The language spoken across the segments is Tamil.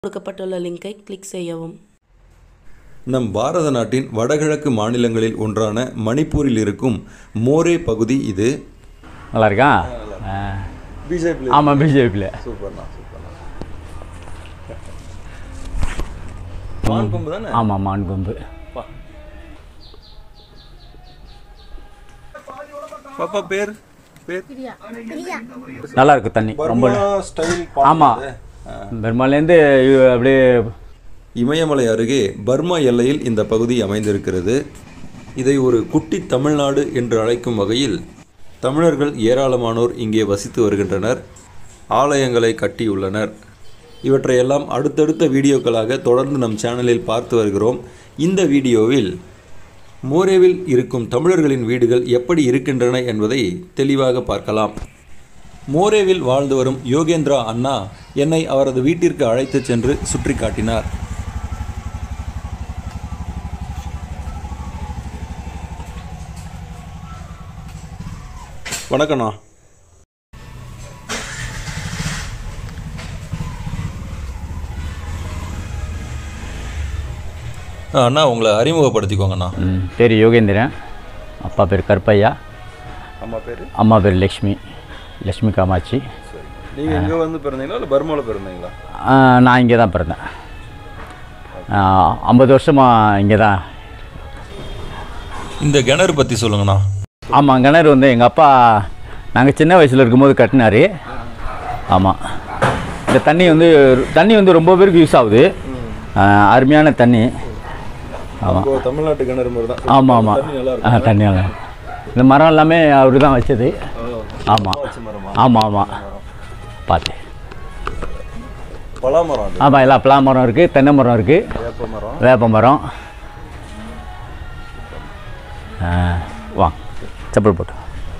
கொடுக்கப்பட்டுள்ள லிங்கை கிளிக் செய்யவும் நம் பாரத நாட்டின் வடகிழக்கு மாநிலங்களில் ஒன்றான மணிப்பூரில் இருக்கும் மோரே பகுதி இது நல்லா இருக்கா பிஜேபி ஆமாம் பிஜேபியில் சூப்பர்ண்ணா சூப்பர்ண்ணா மான் கொம்பு தானே ஆமாம் மான் கொம்பு பாப்பா பேர் பேர் நல்லா இருக்கு தண்ணி ரொம்ப பர்மா ஸ்டைல் ஆமாம் பெருமாள்லேருந்து அப்படியே இமயமலை அருகே பர்மா எல்லையில் இந்த பகுதி அமைந்திருக்கிறது இதை ஒரு குட்டி தமிழ்நாடு என்று அழைக்கும் வகையில் தமிழர்கள் ஏராளமானோர் இங்கே வசித்து வருகின்றனர் ஆலயங்களை கட்டியுள்ளனர் இவற்றையெல்லாம் அடுத்தடுத்த வீடியோக்களாக தொடர்ந்து நம் சேனலில் பார்த்து வருகிறோம் இந்த வீடியோவில் மோரேவில் இருக்கும் தமிழர்களின் வீடுகள் எப்படி இருக்கின்றன என்பதை தெளிவாக பார்க்கலாம் மோரேவில் வாழ்ந்து வரும் யோகேந்திரா அண்ணா என்னை அவரது வீட்டிற்கு அழைத்துச் சென்று சுற்றி காட்டினார் வணக்கண்ணா அண்ணா உங்களை அறிமுகப்படுத்திக்கோங்கண்ணா ம், பேர் யோகேந்திரன் அப்பா பேர் கருப்பையா அம்மா பேர் அம்மா பேர் லக்ஷ்மி லக்ஷ்மி காமாட்சி நீங்கள் எங்கே வந்து பிறந்தீங்களா இல்லை பர்மாவில் பிறந்தீங்களா ஆ, நான் இங்கே தான் பிறந்தேன் ஐம்பது வருஷமாக இங்கே தான் இந்த கிணறு பற்றி சொல்லுங்கண்ணா ஆமாம் கிணறு வந்து எங்கள் அப்பா நாங்கள் சின்ன வயசில் இருக்கும்போது கட்டினார் ஆமாம் இந்த தண்ணி வந்து தண்ணி வந்து ரொம்ப பேருக்கு யூஸ் ஆகுது ஆ, அருமையான தண்ணி ஆமாம் இப்போ தமிழ்நாட்டு கிணறு மாதிரி தான் ஆமாம் ஆமாம் தண்ணி நல்லா ஆ தண்ணி நல்லா இருக்கு. இந்த மரம் எல்லாமே அவர் தான் வச்சது ஆமாம் மரமா ஆமாம் ஆமாம் பார்த்து பலாமரம் அது ஆமாம் எல்லாம் பலா மரம் இருக்குது தென்னை மரம் இருக்குது வேப்ப மரம் வேப்ப மரம் ஆ, வா செப்பல் போட்டு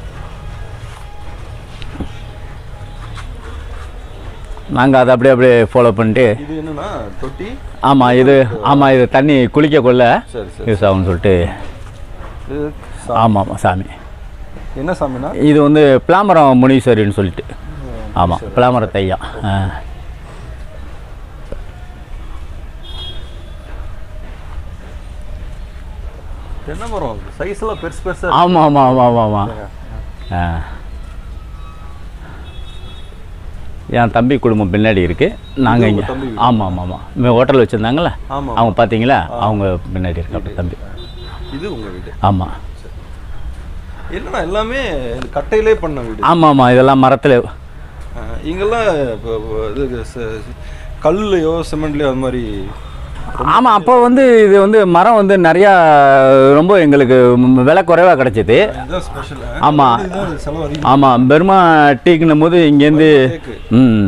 நாங்கள் அதை அப்படியே அப்படியே ஃபாலோ பண்ணிட்டு இது என்னன்னா தொட்டி ஆமாம் இது ஆமாம் இது தண்ணி குளிக்க கொள்ள சரி சரி யூஸ் ஆகும்னு சொல்லிட்டு இது ஆமாம் ஆமாம் சாமி என்ன சாமினா இது வந்து பிளாமரம் முனீஸ்வரின்னு சொல்லிட்டு ஆமாம் பிளாமரம் தையா ஆ தென்னை மரம் சைஸ் எல்லாம் பெருசு பெருசா ஆமாம் ஆமாம் ஆமாம் ஆமாம் ஆமாம் ஆ என் தம்பி குடும்பம் பின்னாடி இருக்குது நாங்கள் உங்க இங்கே தம்பி வீடு? ஆமாம் ஆமாம் ஆமாம் இவன் ஹோட்டல் வச்சுருந்தாங்களே ஆமா. அவங்க பார்த்தீங்களா அவங்க பின்னாடி இருக்காங்க தம்பி இது உங்க வீடு ஆமாம் என்னன்னா எல்லாமே இந்த கட்டையிலே பண்ண வீடு ஆமாம் ஆமாம் இதெல்லாம் மரத்தில் அஹ், இங்கெல்லாம் இப்போ இது ச- கல்லுலையோ சிமெண்ட்லையோ அது மாதிரி ஆமாம் அப்போ வந்து இது வந்து மரம் வந்து நிறையா ரொம்ப எங்களுக்கு ம், விலை குறைவாக கிடச்சிது இதுதான் ஸ்பெஷல் ஆமா. இதுதான் செலவு அதிகம் ஆமாம் பெருமா டீக்குன்னும் போது இங்கேருந்து தேக்கு. ம்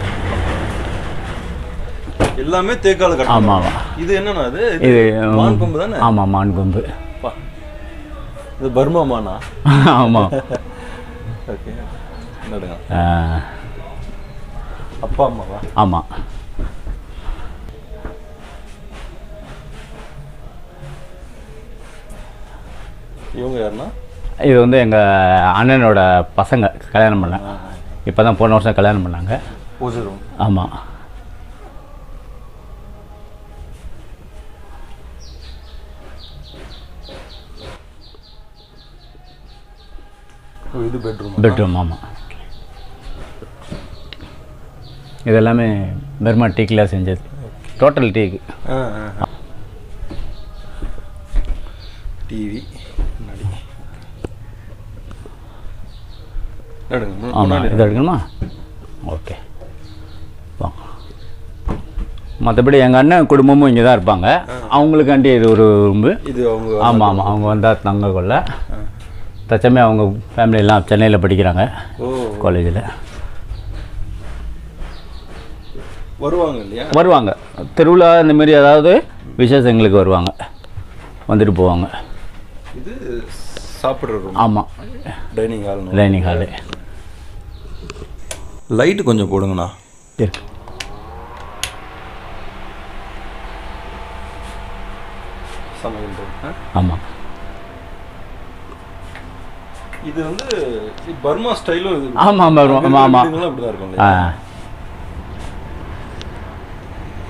எல்லாமே தேக்கால கட்டணும் ஆமாம் ஆமாம் இது என்னன்னா அது இது மான் கொம்பு தானே ஆமாம் மான் கொம்பு பா. இது பர்மா மானா ஆமாம் ஓகே நடுங்க ஆ, அப்பா அம்மாவா ஆமாம் இவங்க யாருன்னா இது வந்து எங்கள் அண்ணனோட பசங்க கல்யாணம் பண்ண இப்போ தான் போன வருஷம் கல்யாணம் பண்ணாங்க பூஜை ரூம் ஆமாம் இது பெட்ரூம் பெட்ரூம் ஆமாம் இது எல்லாமே பெர்மா டீக்கில் செஞ்சது டோட்டல் டீக்கு டிவி முன்னாடி நடுங்க மு- ஆமாம் முன்னாடி இது எடுக்கணுமா ஓகே வாங்க மற்றபடி எங்கள் அண்ணன் குடும்பமும் இங்கே தான் இருப்பாங்க அவங்களுக்காண்டி இது ஒரு ரூம்பு இது அவங்க ஆமாம் ஆமாம் அவங்க வந்தால் தங்க கொள்ள தச்சமே அவங்க ஃபேமிலியெல்லாம் சென்னையில் படிக்கிறாங்க ஓ காலேஜில் வருவாங்க இல்லையா வருவாங்க திருவிழா இந்த மாதிரி ஏதாவது விசேஷங்களுக்கு வருவாங்க வந்துட்டு போவாங்க இது சாப்பிட்ற ரூம் ஆமாம் dining hall dining hall light கொஞ்சம் போடுங்கண்ணா இருக்கு சமையல் room. ஆமாம் இது வந்து பர்மா ஸ்டைலும் ஆமாம் ஆமாம் ஆமாம் ஆமாம் அப்படிதான் இருக்கும் ஆ இல்லையா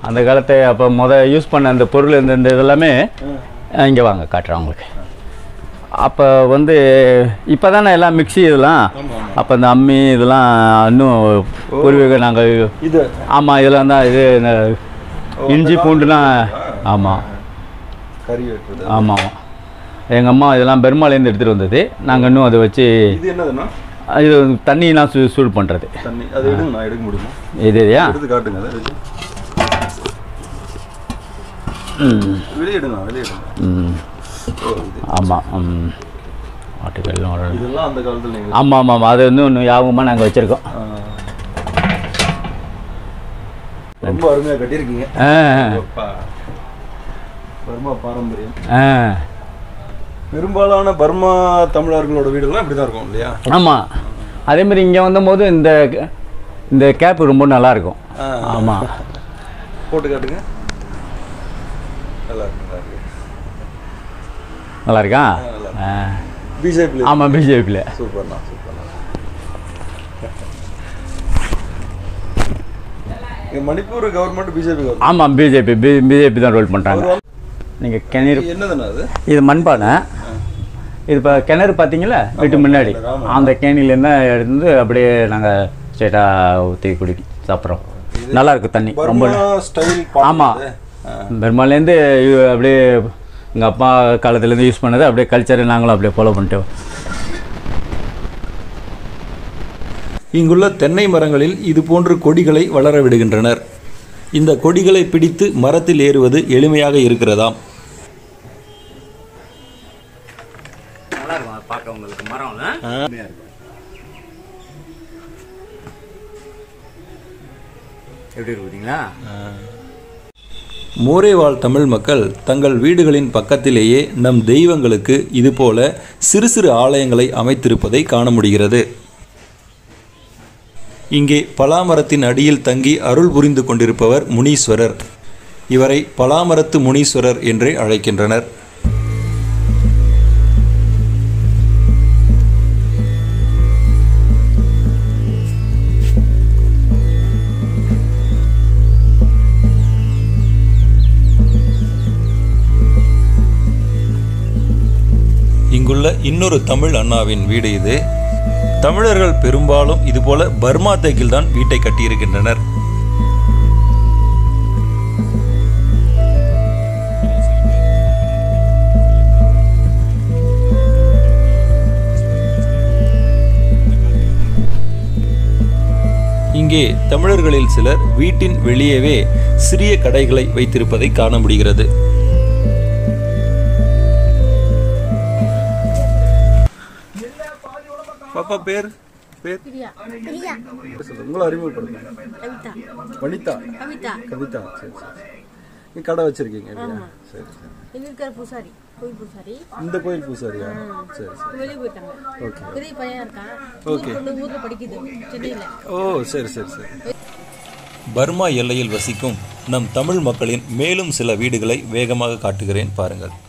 அந்த காலத்தை அப்போ முத யூஸ் பண்ண அந்த பொருள் இந்த இந்த இதெல்லாமே இங்கே வாங்க காட்டுறேன் உங்களுக்கு அப்போ வந்து இப்போ தானே எல்லாம் மிக்ஸி இதெல்லாம் அப்போ இந்த அம்மி இதெல்லாம் இன்னும் பூர்வீக நாங்கள் இது ஆமாம் இதெல்லாம் தான் இது இந்த இஞ்சி பூண்டுலாம் ஆமாம் கறி வெட்டுறது ஆமாம் எங்கள் அம்மா இதெல்லாம் பெருமாளேருந்து எடுத்துகிட்டு வந்தது நாங்கள் இன்னும் அதை வச்சு இது என்னதுண்ணா இது தண்ணிலாம் சூ சூடு பண்ணுறது தண்ணி அது எடுங்க நான் எடுக்க முடியுமா இது இல்லையா எடுத்து காட்டுங்க அதை எடுத்து. ம் வெளியே எடுங்க வெளியே எடுங்க ம் ஓ இது ஆமாம் ம் ஆட்டுக்கல் இதெல்லாம் அந்த காலத்தில் நீங்கள் ஆமாம் ஆமாம் ஆமாம் அது வந்து இன்னும் ஞாபகமாக நாங்கள் வச்சுருக்கோம் ரொம்ப அருமையாக கட்டியிருக்கீங்க ஆ அப்பா. பர்மா பாரம்பரியம் ஆ பெரும்பாலான பர்மா தமிழர்களோட வீடுகள்லாம் இப்படி தான் இருக்கும் இல்லையா ஆமாம் அதேமாதிரி இங்கே வந்தபோது இந்த இந்த கேப் ரொம்ப நல்லாயிருக்கும் ஆ. ஆமாம் போட்டு காட்டுங்க நல்லா இருக்கு நல்லா இருக்கு நல்லா இருக்கா நல்லா ஆ பிஜேபி ஆமாம் பிஜேபியில் சூப்பர்ண்ணா சூப்பர்ண்ணா இங்க மணிப்பூர் கவர்மெண்ட் பிஜேபி கவர்மெண்ட் ஆமாம் பிஜேபி பி பிஜேபி தான் ரோல் பண்ணுறாங்க நீங்கள் கிணறு என்னதுண்ணா அது இது மண்பானை இது இப்போ கிணறு பார்த்தீங்களா வீட்டு முன்னாடி ஆமா. அந்த கேணிலேருந்து எடுத்து அப்படியே நாங்கள் ஸ்ட்ரெயிட்டாக ஊற்றி குடி சாப்பிட்றோம் நல்லா இருக்கு தண்ணி ரொம்ப பர்மா ஸ்டைல் ஆமாம் பெருமாள்லேருந்து அப்படியே எங்கள் அப்பா காலத்துலேருந்து யூஸ் பண்ணது அப்படியே கல்ச்சரை நாங்களும் அப்படியே ஃபாலோ பண்ணிட்டு இங்குள்ள தென்னை மரங்களில் இது போன்று கொடிகளை வளர விடுகின்றனர் இந்த கொடிகளை பிடித்து மரத்தில் ஏறுவது எளிமையாக இருக்கிறதாம் நல்லா இருக்கும் பார்க்க உங்களுக்கு மரம் எப்படி இருக்குங்களா மோரேவாழ் தமிழ் மக்கள் தங்கள் வீடுகளின் பக்கத்திலேயே நம் தெய்வங்களுக்கு இதுபோல சிறு சிறு ஆலயங்களை அமைத்திருப்பதை காண முடிகிறது இங்கே பலாமரத்தின் அடியில் தங்கி அருள் புரிந்து கொண்டிருப்பவர் முனீஸ்வரர் இவரை பலாமரத்து முனீஸ்வரர் என்றே அழைக்கின்றனர் இங்குள்ள இன்னொரு தமிழ் அண்ணாவின் வீடு இது தமிழர்கள் பெரும்பாலும் இதுபோல பர்மா தேக்கில் தான் வீட்டை கட்டியிருக்கின்றனர் இங்கே தமிழர்களில் சிலர் வீட்டின் வெளியவே சிறிய கடைகளை வைத்திருப்பதை காண முடிகிறது பாப்பா பேர் பேர் பிரியா உங்களை அறிமுகப்படுத்துங்க கவிதா வனிதா கவிதா கவிதா சரி சரி நீ கடை வச்சிருக்கீங்க இல்லையா சரி சரி இங்க இருக்கிற பூசாரி கோயில் பூசாரி இந்த கோயில் பூசாரியா சரி சரி வெளியே போயிட்டாங்க ஓகே பெரிய பையன் இருக்கான் Okay. ஊர் பொண்ணு ஊர்ல படிக்குது சென்னையில ஓ சரி சரி சரி பர்மா எல்லையில் வசிக்கும் நம் தமிழ் மக்களின் மேலும் சில வீடுகளை வேகமாக காட்டுகிறேன் பாருங்கள்